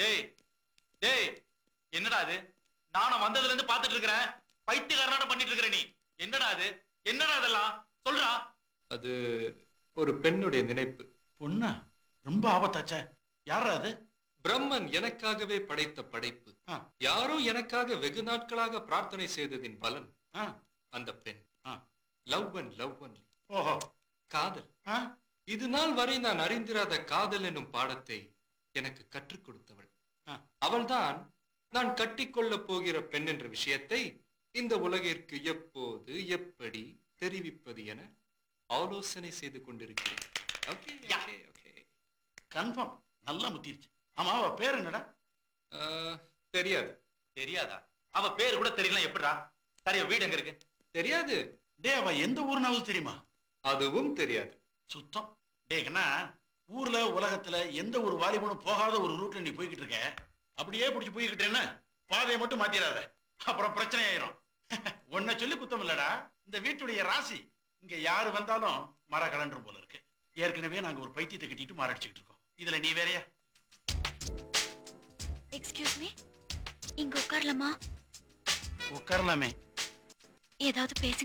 டேய் டேய் என்னடா அது நானும் வந்ததுல இருந்து பாத்துட்டு இருக்கிறேன் பைத்தியக்காரனாட பண்ணிட்டு இருக்கிற நீ என்னடா அது என்னடா அதெல்லாம் சொல்றா அது ஒரு பெண்ணுடைய நினைப்பு பொண்ணா ரொம்ப ஆபத்தாச்சே யாரா அது பிரம்மன் எனக்காகவே படைத்த படைப்பு ஆ. யாரோ எனக்காக வெகு நாட்களாக பிரார்த்தனை செய்ததின் பலன் ஆ, அந்த பெண் ஆ. லவ் அண்ட் லவ் ஒன்லி ஓஹோ காதல் ஆ, இது நாள் வரை நான் அறிந்திராத காதல் என்னும் பாடத்தை எனக்கு கற்றுக் கொடுத்தவள் ஆ. அவள்தான் நான் கட்டிக்கொள்ளப் போகிற பெண் என்ற விஷயத்தை இந்த உலகிற்கு எப்போது எப்படி தெரிவிப்பது என ஆலோசனை செய்து கொண்டிருக்கிறேன் okay yeah. Okay okay confirm நல்லா முத்திருச்சு ஆமா அவ பேர் என்னடா ஆஹ், தெரியாது தெரியாதா அவ பேரு கூட தெரியல எப்படிடா சரி வீடு எங்க இருக்கு தெரியாது டே அவ எந்த ஊர்னாலும் தெரியுமா அதுவும் தெரியாது சுத்தம் டேக்கண்ணா ஊர்ல உலகத்துல எந்த ஒரு வாலிபனும் போகாத ஒரு ரூட்ல நீ போய்கிட்டு இருக்க அப்படியே பிடிச்சி போய்கிட்டேன்னா பாதையை மட்டும் மாத்திராத அப்புறம் பிரச்சனை ஆயிரும் உன்னை சொல்லி குத்தம் இல்லடா இந்த வீட்டுடைய ராசி இங்க யாரு வந்தாலும் மர கலண்டரும் போல இருக்கு ஏற்கனவே நாங்க ஒரு பைத்தியத்தை கட்டிட்டு மாரடிச்சுக்கிட்டு இருக்கோம் இதுல நீ வேறயா எக்ஸ்கியூஸ் மீ இங்க உட்காரலாமா உட்காரலாமே ஏதாவது பேசுங்க